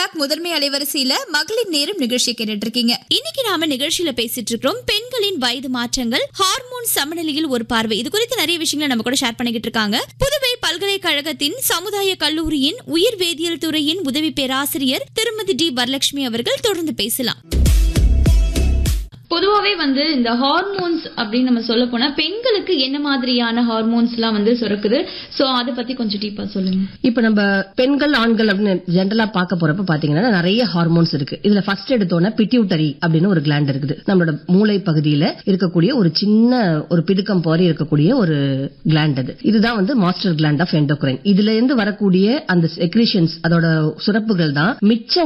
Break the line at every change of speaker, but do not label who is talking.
black முதன்மை அலைவரிசையில மகளிர் நேரம் நிகழ்ச்சி கேட்டுட்டு இருக்கீங்க
இன்னைக்கு நாம நிகழ்ச்சியில பேசிட்டு இருக்கிறோம் பெண்களின் வயது மாற்றங்கள் ஹார்மோன் சமநிலையில் ஒரு பார்வை இது குறித்து நிறைய விஷயங்களை நம்ம கூட ஷேர் பண்ணிக்கிட்டு இருக்காங்க புதுவை பல்கலைக்கழகத்தின் சமுதாய கல்லூரியின் உயிர் வேதியியல் துறையின் உதவி பேராசிரியர் திருமதி டி வரலட்சுமி அவர்கள் தொடர்ந்து பேசலாம் பொதுவாவே வந்து இந்த ஹார்மோன்ஸ் அப்படின்னு நம்ம சொல்ல போனா பெண்களுக்கு என்ன மாதிரியான ஹார்மோன்ஸ்லாம் வந்து சுரக்குது சோ அதை பத்தி கொஞ்சம் டீப்பா சொல்லுங்க
இப்ப நம்ம பெண்கள் ஆண்கள் அப்படின்னு ஜென்ரலா பார்க்க போறப்ப பாத்தீங்கன்னா நிறைய ஹார்மோன்ஸ் இருக்கு இதுல ஃபர்ஸ்ட் எடுத்தோன்னா பிட்யூட்டரி அப்படின்னு ஒரு கிளாண்ட் இருக்குது நம்மளோட மூளை பகுதியில இருக்கக்கூடிய ஒரு சின்ன ஒரு பிதுக்கம் போல இருக்கக்கூடிய ஒரு கிளாண்ட் அது இதுதான் வந்து மாஸ்டர் கிளாண்ட் ஆஃப் எண்டோக்ரைன் இதுல இருந்து வரக்கூடிய அந்த செக்ரிஷன்ஸ் அதோட சுரப்புகள் தான் மிச்ச